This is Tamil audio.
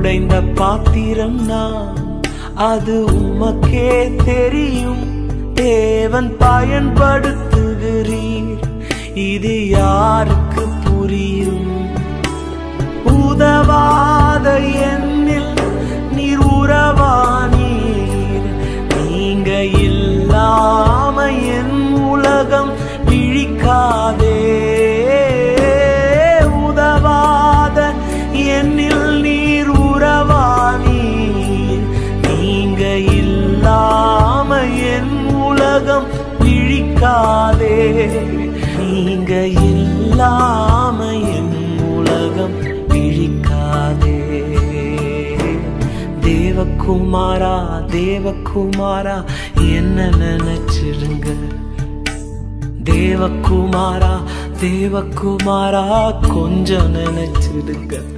உடைந்த பாத்திரம் நான் அது உமக்கே தெரியும் தேவன் பயன்படுத்துகிறீர் இது யாருக்கு புரியும் உதவாத எண்ணில் நீர் உறவானீர் நீங்க இல்லாம என் உலகம் விழிக்காதே உதவாத எண்ணில் நீர் உறவானீர் நீங்க இல்லாம என் உலகம் விழிக்காதே நீங்க இல்லாம என் உலகம் விழிக்காதே தேவகுமாரா தேவகுமாரா என்ன நினைச்சிருங்க தேவகுமாரா தேவகுமாரா கொஞ்சம் நினைச்சிடுங்க